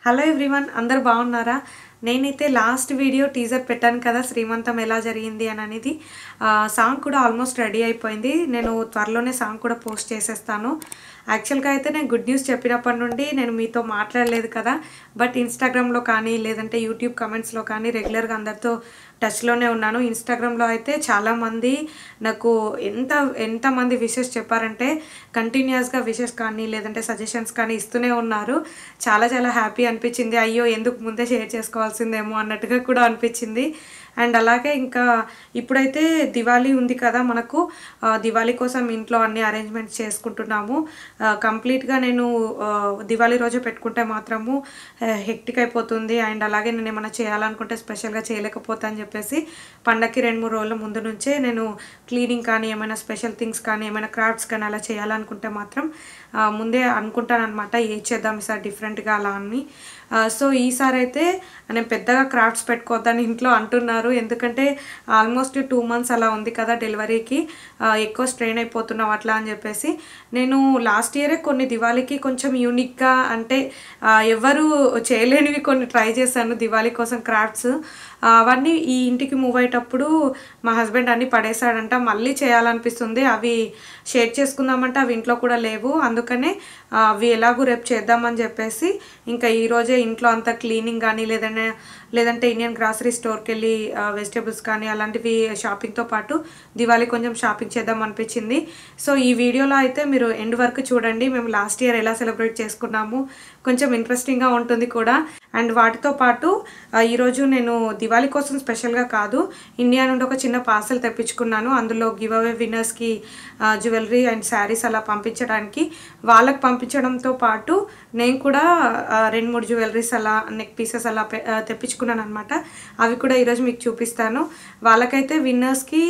hello everyone అందరు బాగున్నారా నేనైతే లాస్ట్ వీడియో టీజర్ పెట్టాను కదా శ్రీమంతం ఎలా జరిగింది అని అనేది ఆ, సాంగ్ కూడా ఆల్మోస్ట్ రెడీ అయిపోయింది నేను త్వరలోనే సాంగ్ కూడా పోస్ట్ చేసేస్తాను యాక్చువల్గా అయితే నేను గుడ్ న్యూస్ చెప్పినప్పటి నుండి నేను మీతో మాట్లాడలేదు కదా బట్ ఇన్స్టాగ్రామ్లో కానీ లేదంటే యూట్యూబ్ కమెంట్స్లో కానీ రెగ్యులర్గా అందరితో టచ్లోనే ఉన్నాను ఇన్స్టాగ్రామ్లో అయితే చాలామంది నాకు ఎంత ఎంతమంది విషెస్ చెప్పారంటే కంటిన్యూస్గా విషెస్ కానీ లేదంటే సజెషన్స్ కానీ ఇస్తూనే ఉన్నారు చాలా చాలా హ్యాపీ అనిపించింది అయ్యో ఎందుకు ముందే షేర్ చేసుకోవాల్సిందేమో అన్నట్టుగా కూడా అనిపించింది అండ్ అలాగే ఇంకా ఇప్పుడైతే దివాళీ ఉంది కదా మనకు ఆ, దివాళీ కోసం ఇంట్లో అన్ని అరేంజ్మెంట్స్ చేసుకుంటున్నాము ఆ, కంప్లీట్గా నేను ఆ, దివాళీ రోజు పెట్టుకుంటే మాత్రము హెక్టిక్ అయిపోతుంది అండ్ అలాగే నేను ఏమైనా చేయాలనుకుంటే స్పెషల్గా చేయలేకపోతా అని చెప్పేసి పండక్కి రెండు మూడు రోజుల ముందు నుంచే నేను క్లీనింగ్ కానీ ఏమైనా స్పెషల్ థింగ్స్ కానీ ఏమైనా క్రాఫ్ట్స్ కానీ అలా చేయాలనుకుంటే మాత్రం ఆ, ముందే అనుకుంటాను అనమాట ఏది చేద్దాం ఈసారి డిఫరెంట్గా అలా అని ఆ, సో ఈసారి అయితే నేను పెద్దగా క్రాఫ్ట్స్ పెట్టుకోవద్దని ఇంట్లో అంటున్నారు ఎందుకంటే ఆల్మోస్ట్ టూ మంత్స్ అలా ఉంది కదా డెలివరీకి ఆ, ఎక్కువ స్ట్రెయిన్ అయిపోతున్నాం అట్లా అని చెప్పేసి నేను లాస్ట్ ఇయరే కొన్ని దివాళీకి కొంచెం యూనిక్గా అంటే ఆ, ఎవరు చేయలేనివి కొన్ని ట్రై చేశాను దివాళీ కోసం క్రాఫ్ట్స్ అవన్నీ ఈ ఇంటికి మూవ్ అయ్యేటప్పుడు మా హస్బెండ్ అన్ని పడేశాడంట మళ్ళీ చేయాలనిపిస్తుంది అవి షేర్ చేసుకుందామంటే అవి ఇంట్లో కూడా లేవు అందుకనే ఆ, అవి ఎలాగూ రేపు చేద్దామని చెప్పేసి ఇంకా ఈరోజే ఇంట్లో అంతా క్లీనింగ్ కానీ లేదంటే లేదంటే ఇండియన్ గ్రాసరీ స్టోర్కి వెళ్ళి వెజిటేబుల్స్ కానీ అలాంటివి షాపింగ్తో పాటు దివాళీ కొంచెం షాపింగ్ చేద్దాం అనిపించింది సో ఈ వీడియోలో అయితే మీరు ఎండ్ వరకు చూడండి మేము లాస్ట్ ఇయర్ ఎలా సెలబ్రేట్ చేసుకున్నాము కొంచెం ఇంట్రెస్టింగ్గా ఉంటుంది కూడా అండ్ వాటితో పాటు ఆ, ఈరోజు నేను దివాళీ కోసం స్పెషల్గా కాదు ఇండియా నుండి ఒక చిన్న పార్సల్ తెప్పించుకున్నాను అందులో గివ్ అవే విన్నర్స్కి జ్యువెలరీ అండ్ శారీస్ అలా పంపించడానికి వాళ్ళకి పంపించడంతో పాటు నేను కూడా ఆ, రెండు మూడు జ్యువెలరీస్ అలా నెక్ పీసెస్ అలా పె- ఆ, తెప్పించుకున్నాను అనమాట అవి కూడా ఈరోజు మీకు చూపిస్తాను వాళ్ళకైతే విన్నర్స్కి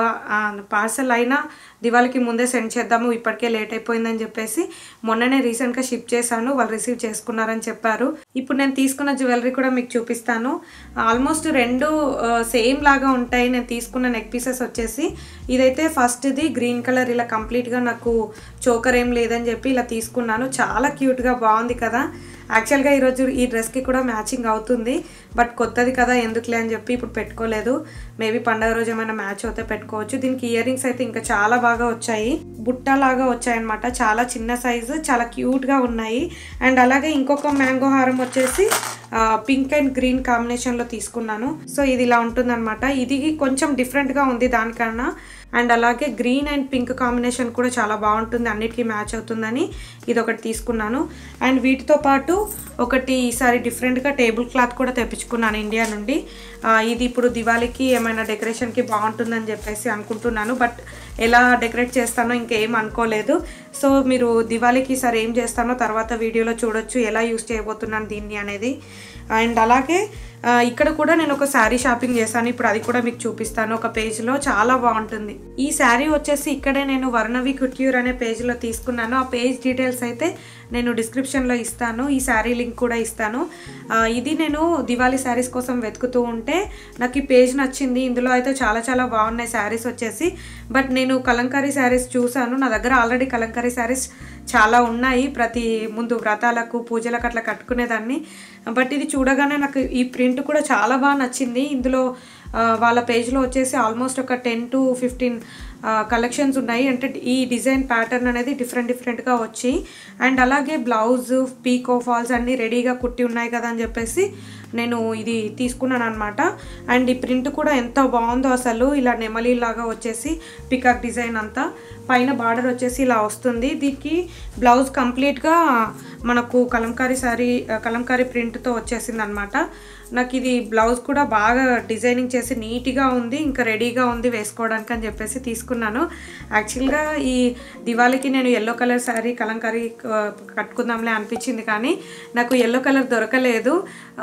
పార్సల్ అయినా దివాళీకి ముందే సెండ్ చేద్దాము ఇప్పటికే లేట్ అయిపోయిందని చెప్పేసి మొన్ననే రీసెంట్గా షిప్ చేశాను వాళ్ళు రిసీవ్ చేసుకున్నారని చెప్పారు ఇప్పుడు నేను తీసుకున్న జ్యువెలరీ కూడా మీకు చూపిస్తాను ఆల్మోస్ట్ రెండు సేమ్ లాగా ఉంటాయి నేను తీసుకున్న నెక్ పీసెస్ వచ్చేసి ఇదైతే ఫస్ట్ది గ్రీన్ కలర్ ఇలా కంప్లీట్గా నాకు చోకర్ ఏం లేదని చెప్పి ఇలా తీసుకున్నాను చాలా క్యూట్గా బాగుంది కదా యాక్చువల్గా ఈరోజు ఈ డ్రెస్కి కూడా మ్యాచింగ్ అవుతుంది బట్ కొత్తది కదా ఎందుకులే అని చెప్పి ఇప్పుడు పెట్టుకోలేదు మేబీ పండగ రోజు ఏమైనా మ్యాచ్ అవుతే పెట్టుకోవచ్చు దీనికి ఇయర్ రింగ్స్ అయితే ఇంకా చాలా బాగా వచ్చాయి బుట్ట లాగా వచ్చాయన్నమాట చాలా చిన్న సైజు చాలా క్యూట్గా ఉన్నాయి అండ్ అలాగే ఇంకొక మ్యాంగో హారం వచ్చేసి పింక్ అండ్ గ్రీన్ కాంబినేషన్లో తీసుకున్నాను సో ఇది ఇలా ఉంటుందన్నమాట ఇది కొంచెం డిఫరెంట్గా ఉంది దానికన్నా అండ్ అలాగే గ్రీన్ అండ్ పింక్ కాంబినేషన్ కూడా చాలా బాగుంటుంది అన్నిటికీ మ్యాచ్ అవుతుందని ఇది ఒకటి తీసుకున్నాను అండ్ వీటితో పాటు ఒకటి ఈసారి డిఫరెంట్గా టేబుల్ క్లాత్ కూడా తెప్పించుకున్నాను ఇండియా నుండి ఆ, ఇది ఇప్పుడు దివాళీకి ఏమైనా డెకరేషన్కి బాగుంటుందని చెప్పేసి అనుకుంటున్నాను బట్ ఎలా డెకరేట్ చేస్తానో ఇంకేం అనుకోలేదు సో మీరు దివాళీకి ఈసారి ఏం చేస్తానో తర్వాత వీడియోలో చూడొచ్చు ఎలా యూస్ చేయబోతున్నాను దీన్ని అనేది అండ్ అలాగే ఆ, ఇక్కడ కూడా నేను ఒక శారీ షాపింగ్ చేశాను ఇప్పుడు అది కూడా మీకు చూపిస్తాను ఒక పేజ్లో చాలా బాగుంటుంది ఈ శారీ వచ్చేసి ఇక్కడే నేను వర్ణవి కుట్యూర్ అనే పేజ్లో తీసుకున్నాను ఆ పేజ్ డీటెయిల్స్ అయితే నేను డిస్క్రిప్షన్లో ఇస్తాను ఈ శారీ లింక్ కూడా ఇస్తాను ఆ, ఇది నేను దివాళీ శారీస్ కోసం వెతుకుతూ ఉంటే నాకు ఈ పేజ్ నచ్చింది ఇందులో అయితే చాలా చాలా బాగున్నాయి శారీస్ వచ్చేసి బట్ నేను కలంకారీ శారీస్ చూశాను నా దగ్గర ఆల్రెడీ కలంకారీ శారీస్ చాలా ఉన్నాయి ప్రతి ముందు వ్రతాలకు పూజలకు అట్లా కట్టుకునేదాన్ని బట్ ఇది చూడగానే నాకు ఈ ప్రింట్ కూడా చాలా బాగా నచ్చింది ఇందులో ఆ, వాళ్ళ పేజ్లో వచ్చేసి ఆల్మోస్ట్ ఒక టెన్ టు ఫిఫ్టీన్ కలెక్షన్స్ ఉన్నాయి అంటే ఈ డిజైన్ ప్యాటర్న్ అనేది డిఫరెంట్ డిఫరెంట్గా వచ్చి అండ్ అలాగే బ్లౌజ్ పీకో ఫాల్స్ అన్నీ రెడీగా కుట్టి ఉన్నాయి కదా అని చెప్పేసి నేను ఇది తీసుకున్నాను అనమాట అండ్ ఈ ప్రింట్ కూడా ఎంత బాగుందో అసలు ఇలా నెమలి లాగా వచ్చేసి పికాక్ డిజైన్ అంతా పైన బార్డర్ వచ్చేసి ఇలా వస్తుంది దీనికి బ్లౌజ్ కంప్లీట్గా మనకు కలంకారీ శారీ కలంకారీ ప్రింట్తో వచ్చేసింది అనమాట నాకు ఇది బ్లౌజ్ కూడా బాగా డిజైనింగ్ చేసి నీట్గా ఉంది ఇంకా రెడీగా ఉంది వేసుకోవడానికి అని చెప్పేసి తీసుకున్నాను యాక్చువల్గా ఈ దివాళీకి నేను ఎల్లో కలర్ శారీ కలంకారీ ఆ, కట్టుకుందాంలే అనిపించింది కానీ నాకు ఎల్లో కలర్ దొరకలేదు ఆ, తను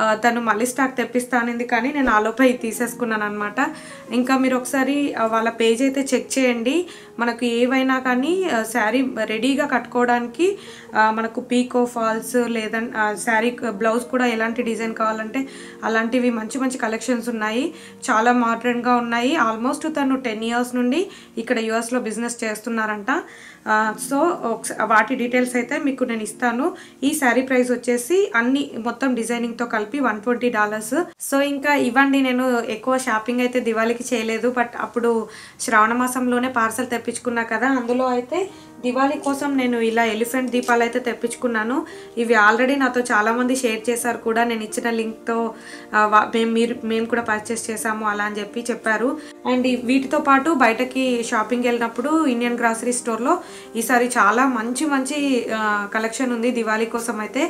మళ్ళీ స్టాక్ తెప్పిస్తా అనింది కానీ నేను ఆలోపే ఇది తీసేసుకున్నాను అనమాట ఇంకా మీరు ఒకసారి ఆ, వాళ్ళ పేజ్ అయితే చెక్ చేయండి మనకు ఏవైనా కానీ శారీ రెడీగా కట్టుకోవడానికి ఆ, మనకు పీకో ఫాల్స్ లేదంటే శారీ బ్లౌజ్ కూడా ఎలాంటి డిజైన్ కావాలంటే అలాంటివి మంచి మంచి కలెక్షన్స్ ఉన్నాయి చాలా మోడర్న్గా ఉన్నాయి ఆల్మోస్ట్ తను టెన్ ఇయర్స్ నుండి ఇక్కడ యుఎస్లో బిజినెస్ చేస్తున్నారంట ఆ, సో ఒకస- వాటి డీటెయిల్స్ అయితే మీకు నేను ఇస్తాను ఈ శారీ ప్రైస్ వచ్చేసి అన్ని మొత్తం డిజైనింగ్తో కలిపి వన్ ట్వంటీ డాలర్స్ సో ఇంకా ఇవ్వండి నేను ఎక్కువ షాపింగ్ అయితే దివాళీకి చేయలేదు బట్ అప్పుడు శ్రావణ మాసంలోనే పార్సల్ తెప్పించుకున్నా కదా అందులో అయితే దివాళీ కోసం నేను ఇలా ఎలిఫెంట్ దీపాలు అయితే తెప్పించుకున్నాను ఇవి ఆల్రెడీ నాతో చాలామంది షేర్ చేశారు కూడా నేను ఇచ్చిన లింక్తో మేము మీరు మేము కూడా పర్చేస్ చేసాము అలా అని చెప్పి చెప్పారు అండ్ ఈ- వీటితో పాటు బయటకి షాపింగ్ వెళ్ళినప్పుడు ఇండియన్ గ్రాసరీ స్టోర్లో ఈసారి చాలా మంచి మంచి కలెక్షన్ ఉంది దివాళీ కోసం అయితే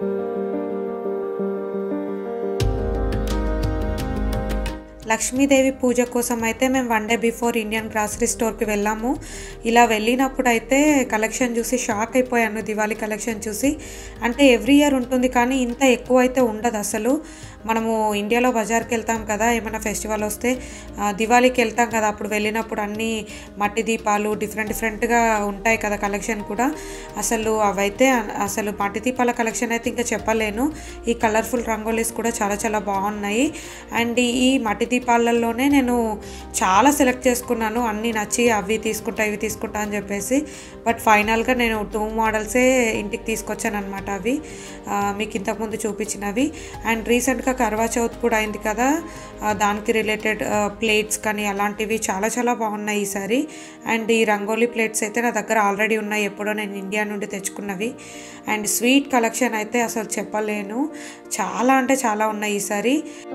లక్ష్మీదేవి పూజ కోసం అయితే మేము one day before Indian grocery స్టోర్కి వెళ్ళాము ఇలా వెళ్ళినప్పుడు అయితే కలెక్షన్ చూసి షాక్ అయిపోయాను దివాళీ కలెక్షన్ చూసి అంటే ఎవ్రీ ఇయర్ ఉంటుంది కానీ ఇంత ఎక్కువ అయితే ఉండదు అసలు మనము ఇండియాలో బజార్కి వెళ్తాం కదా ఏమైనా ఫెస్టివల్ వస్తే ఆ, దివాళీకి వెళ్తాం కదా అప్పుడు వెళ్ళినప్పుడు అన్ని మట్టి దీపాలు డిఫరెంట్ డిఫరెంట్గా ఉంటాయి కదా కలెక్షన్ కూడా అసలు అవైతే అ- అసలు మట్టి దీపాల కలెక్షన్ అయితే ఇంకా చెప్పలేను ఈ కలర్ఫుల్ రంగోలీస్ కూడా చాలా చాలా బాగున్నాయి అండ్ ఈ మట్టి దీపాలలోనే నేను చాలా సెలెక్ట్ చేసుకున్నాను అన్నీ నచ్చి అవి తీసుకుంటా ఇవి తీసుకుంటా అని చెప్పేసి బట్ ఫైనల్గా నేను టూ మోడల్సే ఇంటికి తీసుకొచ్చాను అనమాట అవి ఆ, మీకు ఇంతకుముందు చూపించినవి అండ్ రీసెంట్గా కర్వా చౌత్ కూడా అయింది కదా ఆ, దానికి రిలేటెడ్ ప్లేట్స్ కానీ అలాంటివి చాలా చాలా బాగున్నాయి ఈసారి అండ్ ఈ రంగోలీ ప్లేట్స్ అయితే నా దగ్గర ఆల్రెడీ ఉన్నాయి ఎప్పుడో నేను ఇండియా నుండి తెచ్చుకున్నవి అండ్ స్వీట్ కలెక్షన్ అయితే అసలు చెప్పలేను చాలా అంటే చాలా ఉన్నాయి ఈసారి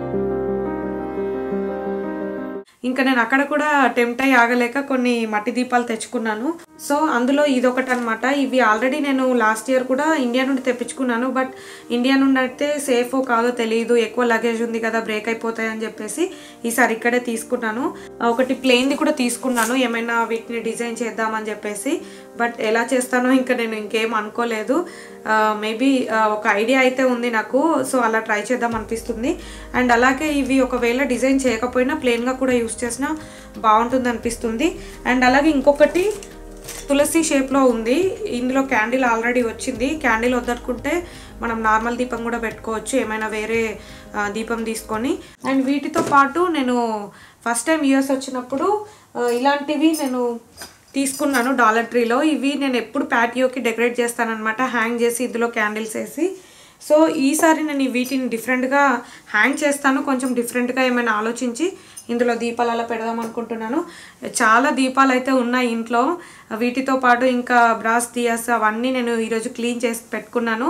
ఇంకా నేను అక్కడ కూడా టెంప్ట్ అయ్యి ఆగలేక కొన్ని మట్టి దీపాలు తెచ్చుకున్నాను సో అందులో ఇదొకటి అనమాట ఇవి ఆల్రెడీ నేను లాస్ట్ ఇయర్ కూడా ఇండియా నుండి తెప్పించుకున్నాను బట్ ఇండియా నుండి అయితే సేఫో కాదో తెలియదు ఎక్కువ లగేజ్ ఉంది కదా బ్రేక్ అయిపోతాయి అని చెప్పేసి ఈసారి ఇక్కడే తీసుకున్నాను ఒకటి ప్లెయిన్ది కూడా తీసుకున్నాను ఏమైనా వీటిని డిజైన్ చేద్దామని చెప్పేసి బట్ ఎలా చేస్తానో ఇంకా నేను ఇంకేం అనుకోలేదు మేబీ ఒక ఐడియా అయితే ఉంది నాకు సో అలా ట్రై చేద్దాం అనిపిస్తుంది అండ్ అలాగే ఇవి ఒకవేళ డిజైన్ చేయకపోయినా ప్లెయిన్గా కూడా యూస్ చేసినా బాగుంటుంది అనిపిస్తుంది అండ్ అలాగే ఇంకొకటి తులసి షేప్లో ఉంది ఇందులో క్యాండిల్ ఆల్రెడీ వచ్చింది క్యాండిల్ వద్దనుకుంటే మనం నార్మల్ దీపం కూడా పెట్టుకోవచ్చు ఏమైనా వేరే ఆ, దీపం తీసుకొని అండ్ వీటితో పాటు నేను ఫస్ట్ టైం యూఎస్ వచ్చినప్పుడు ఆ, ఇలాంటివి నేను తీసుకున్నాను డాలర్ ట్రీలో ఇవి నేను ఎప్పుడు ప్యాటియోకి డెకరేట్ చేస్తానన్నమాట హ్యాంగ్ చేసి ఇందులో క్యాండిల్స్ వేసి సో ఈసారి నేను ఈ వీటిని డిఫరెంట్గా హ్యాంగ్ చేస్తాను కొంచెం డిఫరెంట్గా ఏమైనా ఆలోచించి ఇందులో దీపాలు అలా పెడదాం అనుకుంటున్నాను చాలా దీపాలు అయితే ఉన్నాయి ఇంట్లో వీటితో పాటు ఇంకా బ్రాస్ దియాస్ అవన్నీ నేను ఈరోజు క్లీన్ చేసి పెట్టుకున్నాను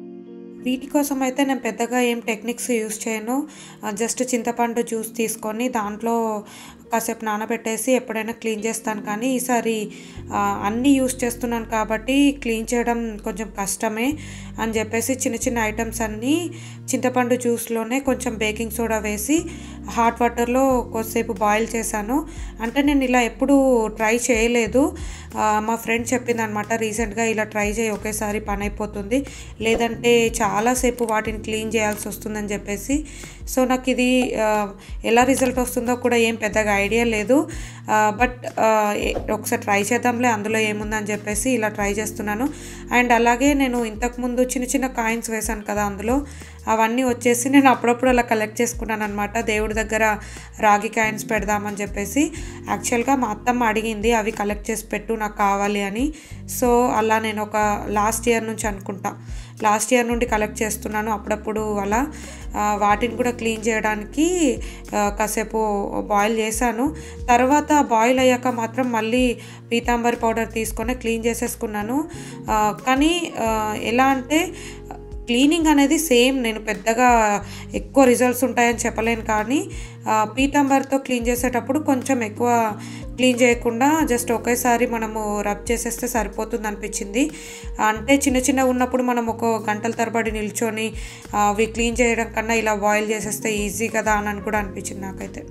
వీటి కోసం అయితే నేను పెద్దగా ఏం టెక్నిక్స్ యూస్ చేయను జస్ట్ చింతపండు జ్యూస్ తీసుకొని దాంట్లో కాసేపు నానబెట్టేసి ఎప్పుడైనా క్లీన్ చేస్తాను కానీ ఈసారి ఆ, అన్నీ యూస్ చేస్తున్నాను కాబట్టి క్లీన్ చేయడం కొంచెం కష్టమే అని చెప్పేసి చిన్న చిన్న ఐటమ్స్ అన్నీ చింతపండు జ్యూస్లోనే కొంచెం బేకింగ్ సోడా వేసి హాట్ వాటర్లో కొద్దిసేపు బాయిల్ చేశాను అంటే నేను ఇలా ఎప్పుడు ట్రై చేయలేదు ఆ, మా ఫ్రెండ్ చెప్పింది అనమాట రీసెంట్గా ఇలా ట్రై చేయి ఒకేసారి పని అయిపోతుంది లేదంటే చాలాసేపు వాటిని క్లీన్ చేయాల్సి వస్తుందని చెప్పేసి సో నాకు ఇది ఆ, ఎలా రిజల్ట్ వస్తుందో కూడా ఏం పెద్దగా ఐడియా లేదు బట్ ఒకసారి ట్రై చేద్దాంలే అందులో ఏముందని చెప్పేసి ఇలా ట్రై చేస్తున్నాను అండ్ అలాగే నేను ఇంతకుముందు చిన్న చిన్న కాయిన్స్ వేశాను కదా అందులో అవన్నీ వచ్చేసి నేను అప్పుడప్పుడు అలా కలెక్ట్ చేసుకున్నాను అనమాట దేవుడి దగ్గర రాగి కాయిన్స్ పెడదామని చెప్పేసి యాక్చువల్గా మా అత్తమ్మ అడిగింది అవి కలెక్ట్ చేసి పెట్టు నాకు కావాలి అని సో అలా నేను ఒక లాస్ట్ ఇయర్ నుంచి అనుకుంటా లాస్ట్ ఇయర్ నుండి కలెక్ట్ చేస్తున్నాను అప్పుడప్పుడు అలా ఆ, వాటిని కూడా క్లీన్ చేయడానికి ఆ, కాసేపు బాయిల్ చేశాను తర్వాత బాయిల్ అయ్యాక మాత్రం మళ్ళీ పీతాంబరి పౌడర్ తీసుకొని క్లీన్ చేసేసుకున్నాను ఆ, కానీ ఆ, ఎలా అంటే క్లీనింగ్ అనేది సేమ్ నేను పెద్దగా ఎక్కువ రిజల్ట్స్ ఉంటాయని చెప్పలేను కానీ ఆ, పీతాంబర్తో క్లీన్ చేసేటప్పుడు కొంచెం ఎక్కువ క్లీన్ చేయకుండా జస్ట్ ఒకేసారి మనము రబ్ చేసేస్తే సరిపోతుంది అనిపించింది అంటే చిన్న చిన్న ఉన్నప్పుడు మనం ఒక గంటల తరబడి నిల్చొని ఆ, అవి క్లీన్ చేయడం కన్నా ఇలా బాయిల్ చేసేస్తే ఈజీ కదా అని అని కూడా అనిపించింది నాకైతే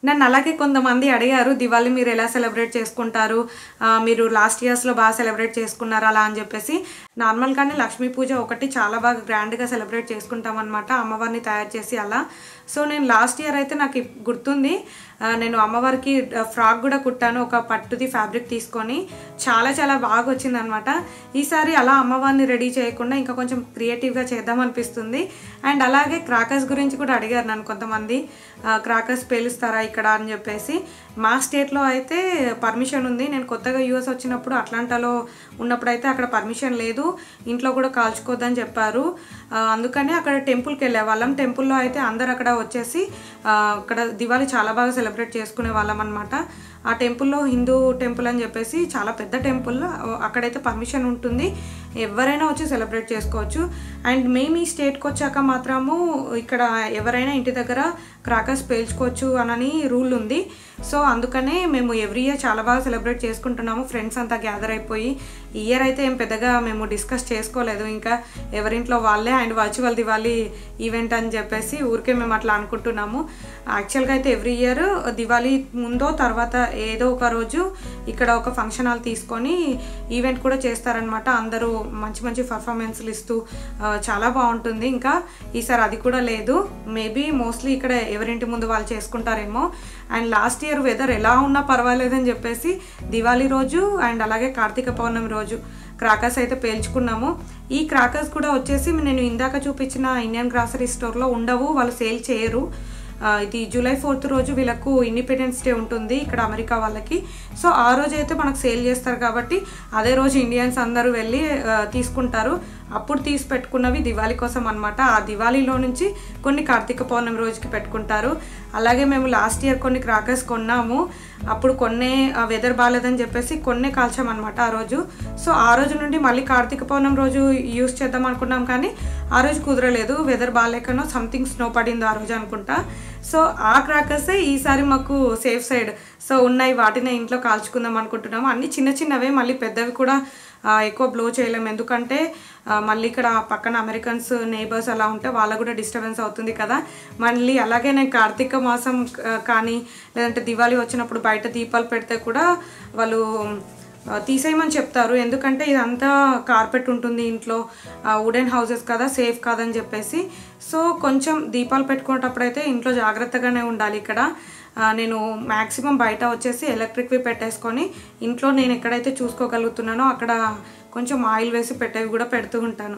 నన్ను అలాగే కొంతమంది అడిగారు దివాళీ మీరు ఎలా సెలబ్రేట్ చేసుకుంటారు ఆ, మీరు లాస్ట్ ఇయర్స్లో బాగా సెలబ్రేట్ చేసుకున్నారు అలా అని చెప్పేసి నార్మల్గానే లక్ష్మీ పూజ ఒకటి చాలా బాగా గ్రాండ్గా సెలబ్రేట్ చేసుకుంటాం అనమాట అమ్మవారిని తయారు చేసి అలా సో నేను లాస్ట్ ఇయర్ అయితే నాకు ఇప్- గుర్తుంది ఆ, నేను అమ్మవారికి ఫ్రాక్ కూడా కుట్టాను ఒక పట్టుది ఫ్యాబ్రిక్ తీసుకొని చాలా చాలా బాగా వచ్చిందనమాట ఈసారి అలా అమ్మవారిని రెడీ చేయకుండా ఇంకా కొంచెం క్రియేటివ్గా చేద్దాం అనిపిస్తుంది అండ్ అలాగే క్రాకర్స్ గురించి కూడా అడిగారు నన్ను కొంతమంది క్రాకర్స్ పేలుస్తారా ఇక్కడ అని చెప్పేసి మా స్టేట్లో అయితే పర్మిషన్ ఉంది నేను కొత్తగా యూఎస్ వచ్చినప్పుడు అట్లాంటాలో ఉన్నప్పుడు అయితే అక్కడ పర్మిషన్ లేదు ఇంట్లో కూడా కాల్చుకోవద్దని చెప్పారు ఆ, అందుకని అక్కడ టెంపుల్కి వెళ్ళే వాళ్ళం టెంపుల్లో అయితే అందరు అక్కడ వచ్చేసి ఆ, అక్కడ దివాళీ చాలా బాగా సెలబ్రేట్ చేసుకునే వాళ్ళం అనమాట ఆ టెంపుల్లో హిందూ టెంపుల్ అని చెప్పేసి చాలా పెద్ద టెంపుల్ అక్కడైతే పర్మిషన్ ఉంటుంది ఎవరైనా వచ్చి సెలబ్రేట్ చేసుకోవచ్చు అండ్ మేము ఈ స్టేట్కి వచ్చాక మాత్రము ఇక్కడ ఎవరైనా ఇంటి దగ్గర క్రాకర్స్ పేల్చుకోవచ్చు అనని రూల్ ఉంది సో అందుకనే మేము ఎవ్రీ ఇయర్ చాలా బాగా సెలబ్రేట్ చేసుకుంటున్నాము ఫ్రెండ్స్ అంతా గ్యాదర్ అయిపోయి ఈ ఇయర్ అయితే ఏం పెద్దగా మేము డిస్కస్ చేసుకోలేదు ఇంకా ఎవరింట్లో వాళ్ళే అండ్ వర్చువల్ దివాళీ ఈవెంట్ అని చెప్పేసి ఊరికే మేము అట్లా అనుకుంటున్నాము యాక్చువల్గా అయితే ఎవ్రీ ఇయర్ దివాళీ ముందో తర్వాత ఏదో ఒక రోజు ఇక్కడ ఒక ఫంక్షన్ హాల్ తీసుకొని ఈవెంట్ కూడా చేస్తారనమాట అందరూ మంచి మంచి పర్ఫార్మెన్స్లు ఇస్తూ ఆ, చాలా బాగుంటుంది ఇంకా ఈసారి అది కూడా లేదు మేబీ మోస్ట్లీ ఇక్కడ ఎవరింటి ముందు వాళ్ళు చేసుకుంటారేమో అండ్ లాస్ట్ ఇయర్ వెదర్ ఎలా ఉన్నా పర్వాలేదని చెప్పేసి దివాళీ రోజు అండ్ అలాగే కార్తీక పౌర్ణమి రోజు క్రాకర్స్ అయితే పేల్చుకున్నాము ఈ క్రాకర్స్ కూడా వచ్చేసి నేను ఇందాక చూపించిన ఇండియన్ గ్రాసరీ స్టోర్లో ఉండవు వాళ్ళు సేల్ చేయరు ఆ, ఇది జూలై ఫోర్త్ రోజు వీళ్ళకు ఇండిపెండెన్స్ డే ఉంటుంది ఇక్కడ అమెరికా వాళ్ళకి సో ఆ రోజు అయితే మనకు సేల్ చేస్తారు కాబట్టి అదే రోజు ఇండియన్స్ అందరూ వెళ్ళి ఆ, తీసుకుంటారు అప్పుడు తీసి పెట్టుకున్నవి దివాళీ కోసం అనమాట ఆ దివాళీలో నుంచి కొన్ని కార్తీక పౌర్ణమి రోజుకి పెట్టుకుంటారు అలాగే మేము లాస్ట్ ఇయర్ కొన్ని క్రాకర్స్ కొన్నాము అప్పుడు కొన్నే వెదర్ బాగాలేదని చెప్పేసి కొన్నే కాల్చామన్నమాట ఆ రోజు సో ఆ రోజు నుండి మళ్ళీ కార్తీక పౌర్ణమి రోజు యూస్ చేద్దాం అనుకున్నాం కానీ ఆ రోజు కుదరలేదు వెదర్ బాగాలేకనో సంథింగ్ స్నో పడింది ఆ రోజు అనుకుంటా సో ఆ క్రాకర్సే ఈసారి మాకు సేఫ్ సైడ్ సో ఉన్నాయి వాటినే ఇంట్లో కాల్చుకుందాం అనుకుంటున్నాము అన్ని చిన్న చిన్నవే మళ్ళీ పెద్దవి కూడా ఆ, ఎక్కువ బ్లో చేయలేము ఎందుకంటే ఆ, మళ్ళీ ఇక్కడ పక్కన అమెరికన్స్ నేబర్స్ అలా ఉంటే వాళ్ళకు కూడా డిస్టర్బెన్స్ అవుతుంది కదా మళ్ళీ అలాగే నేను కార్తీక మాసం ఆ, కానీ లేదంటే దివాళీ వచ్చినప్పుడు బయట దీపాలు పెడితే కూడా వాళ్ళు ఆ, తీసేయమని చెప్తారు ఎందుకంటే ఇదంతా కార్పెట్ ఉంటుంది ఇంట్లో వుడెన్ హౌసెస్ కదా సేఫ్ కాదని చెప్పేసి సో కొంచెం దీపాలు పెట్టుకునేటప్పుడు అయితే ఇంట్లో జాగ్రత్తగానే ఉండాలి ఇక్కడ ఆ, నేను మ్యాక్సిమం బయట వచ్చేసి ఎలక్ట్రిక్వి పెట్టేసుకొని ఇంట్లో నేను ఎక్కడైతే చూసుకోగలుగుతున్నానో అక్కడ కొంచెం ఆయిల్ వేసి పెట్టేవి కూడా పెడుతూ ఉంటాను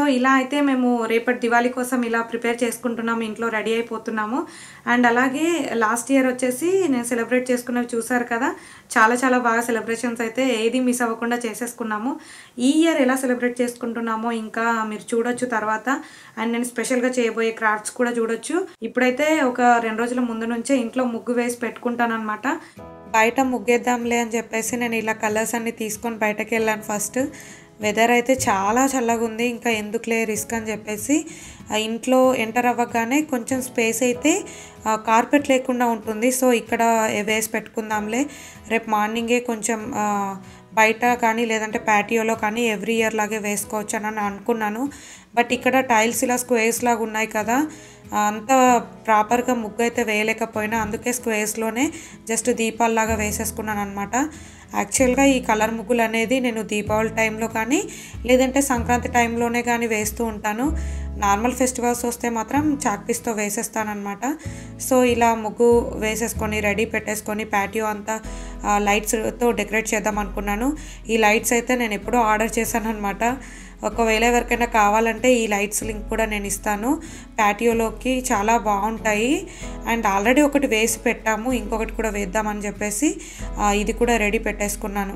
ఇలా అయితే మేము రేపటి దివాళీ కోసం ఇలా ప్రిపేర్ చేసుకుంటున్నాము ఇంట్లో రెడీ అయిపోతున్నాము అండ్ అలాగే లాస్ట్ ఇయర్ వచ్చేసి నేను సెలబ్రేట్ చేసుకున్నవి చూసారు కదా చాలా చాలా బాగా సెలబ్రేషన్స్ అయితే ఏది మిస్ అవ్వకుండా చేసేసుకున్నాము ఈ ఇయర్ ఎలా సెలబ్రేట్ చేసుకుంటున్నామో ఇంకా మీరు చూడొచ్చు తర్వాత అండ్ నేను స్పెషల్గా చేయబోయే క్రాఫ్ట్స్ కూడా చూడొచ్చు ఇప్పుడైతే ఒక రెండు రోజుల ముందు నుంచే ఇంట్లో ముగ్గు వేసి పెట్టుకుంటాను అనమాట బయట ముగ్గేద్దాంలే అని చెప్పేసి నేను ఇలా కలర్స్ అన్ని తీసుకొని బయటకు వెళ్ళాను ఫస్ట్ వెదర్ అయితే చాలా చల్లగా ఉంది ఇంకా ఎందుకులే రిస్క్ అని చెప్పేసి ఆ ఇంట్లో ఎంటర్ అవ్వగానే కొంచెం స్పేస్ అయితే కార్పెట్ లేకుండా ఉంటుంది సో ఇక్కడ వేసి పెట్టుకుందాంలే రేపు మార్నింగే కొంచెం ఆ, బయట కానీ లేదంటే ప్యాటియోలో కానీ ఎవ్రీ ఇయర్ లాగే వేసుకోవచ్చు అని అనుకున్నాను బట్ ఇక్కడ టైల్స్ ఇలా స్క్వేర్స్ లాగా ఉన్నాయి కదా అంత ప్రాపర్గా ముగ్గు అయితే వేయలేకపోయినా అందుకే స్క్వేర్స్లోనే జస్ట్ దీపాల్లాగా వేసేసుకున్నాను అనమాట యాక్చువల్గా ఈ కలర్ ముగ్గులు అనేది నేను దీపావళి టైంలో కానీ లేదంటే సంక్రాంతి టైంలోనే కానీ వేస్తూ ఉంటాను నార్మల్ ఫెస్టివల్స్ వస్తే మాత్రం చాక్పీస్తో వేసేస్తానమాట సో ఇలా ముగ్గు వేసేసుకొని రెడీ పెట్టేసుకొని ప్యాటియో అంతా లైట్స్తో డెకరేట్ చేద్దాం అనుకున్నాను ఈ లైట్స్ అయితే నేను ఎప్పుడో ఆర్డర్ చేశాను అనమాట ఒకవేళ ఎవరికైనా కావాలంటే ఈ లైట్స్ లింక్ కూడా నేను ఇస్తాను ప్యాటియోలోకి చాలా బాగుంటాయి అండ్ ఆల్రెడీ ఒకటి వేసి పెట్టాము ఇంకొకటి కూడా వేద్దామని చెప్పేసి ఆ, ఇది కూడా రెడీ పెట్టేసుకున్నాను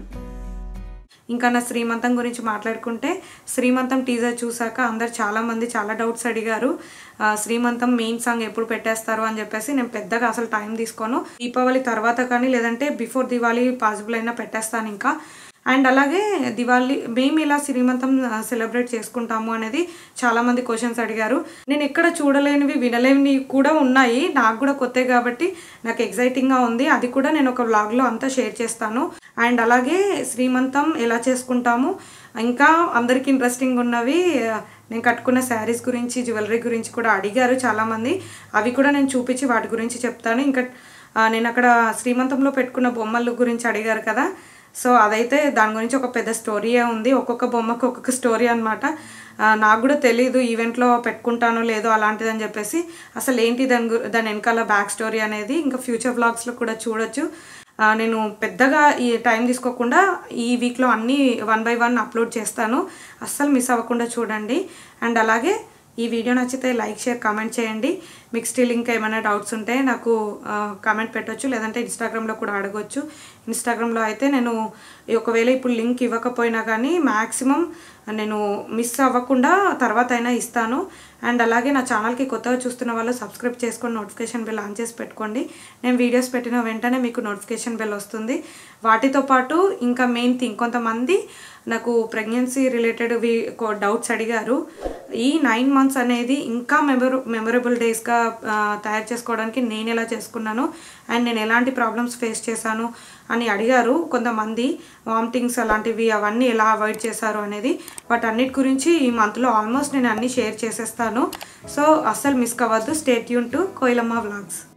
ఇంకా నా శ్రీమంతం గురించి మాట్లాడుకుంటే శ్రీమంతం టీజర్ చూసాక అందరు చాలామంది చాలా డౌట్స్ అడిగారు ఆ, శ్రీమంతం మెయిన్ సాంగ్ ఎప్పుడు పెట్టేస్తారు అని చెప్పేసి నేను పెద్దగా అసలు టైం తీసుకోను దీపావళి తర్వాత కానీ లేదంటే బిఫోర్ దివాళీ పాసిబుల్ అయినా పెట్టేస్తాను ఇంకా అండ్ అలాగే దివాళీ మేము ఇలా శ్రీమంతం సెలబ్రేట్ చేసుకుంటాము అనేది చాలామంది క్వశ్చన్స్ అడిగారు నేను ఎక్కడ చూడలేనివి వినలేనివి కూడా ఉన్నాయి నాకు కూడా కొత్త కాబట్టి నాకు ఎగ్జైటింగ్గా ఉంది అది కూడా నేను ఒక వ్లాగ్లో అంతా షేర్ చేస్తాను అండ్ అలాగే శ్రీమంతం ఎలా చేసుకుంటాము ఇంకా అందరికి ఇంట్రెస్టింగ్ ఉన్నవి ఆ, నేను కట్టుకున్న శారీస్ గురించి జ్యువెలరీ గురించి కూడా అడిగారు చాలామంది అవి కూడా నేను చూపించి వాటి గురించి చెప్తాను ఇంకా ఆ, నేను అక్కడ శ్రీమంతంలో పెట్టుకున్న బొమ్మల గురించి అడిగారు కదా సో అదైతే దాని గురించి ఒక పెద్ద స్టోరీయే ఉంది ఒక్కొక్క బొమ్మకు ఒక్కొక్క స్టోరీ అనమాట నాకు కూడా తెలియదు ఈవెంట్లో పెట్టుకుంటానో లేదో అలాంటిది అని చెప్పేసి అసలు ఏంటి దాని గు దాని వెనకాల బ్యాక్ స్టోరీ అనేది ఇంకా ఫ్యూచర్ వ్లాగ్స్లో కూడా చూడొచ్చు ఆ, నేను పెద్దగా ఈ టైం తీసుకోకుండా ఈ వీక్లో అన్నీ వన్ బై వన్ అప్లోడ్ చేస్తాను అస్సలు మిస్ అవ్వకుండా చూడండి అండ్ అలాగే ఈ వీడియో నచ్చితే లైక్ షేర్ కామెంట్ చేయండి మీకు స్టిల్ ఇంకా ఏమైనా డౌట్స్ ఉంటే నాకు కామెంట్ పెట్టొచ్చు లేదంటే ఇన్స్టాగ్రామ్లో కూడా అడగొచ్చు ఇన్స్టాగ్రామ్లో అయితే నేను ఒకవేళ ఇప్పుడు లింక్ ఇవ్వకపోయినా కానీ మ్యాక్సిమం నేను మిస్ అవ్వకుండా తర్వాత అయినా ఇస్తాను అండ్ అలాగే నా ఛానల్కి కొత్తగా చూస్తున్న వాళ్ళు సబ్స్క్రైబ్ చేసుకొని నోటిఫికేషన్ బెల్ ఆన్ చేసి పెట్టుకోండి నేను వీడియోస్ పెట్టిన వెంటనే మీకు నోటిఫికేషన్ బెల్ వస్తుంది వాటితో పాటు ఇంకా మెయిన్ థింగ్ కొంతమంది నాకు ప్రెగ్నెన్సీ రిలేటెడ్ డౌట్స్ అడిగారు ఈ నైన్ మంత్స్ అనేది ఇంకా మెమొర మెమొరబుల్ డేస్గా తయారు చేసుకోవడానికి నేను ఎలా చేసుకున్నాను అండ్ నేను ఎలాంటి ప్రాబ్లమ్స్ ఫేస్ చేశాను అని అడిగారు కొంతమంది వామిటింగ్స్ అలాంటివి అవన్నీ ఎలా అవాయిడ్ చేశారు అనేది వాటన్నిటి గురించి ఈ మంత్లో ఆల్మోస్ట్ నేను అన్నీ షేర్ చేసేస్తాను సో అస్సలు మిస్ అవ్వద్దు స్టేట్ యూన్ టు కోయిలమ్మ వ్లాగ్స్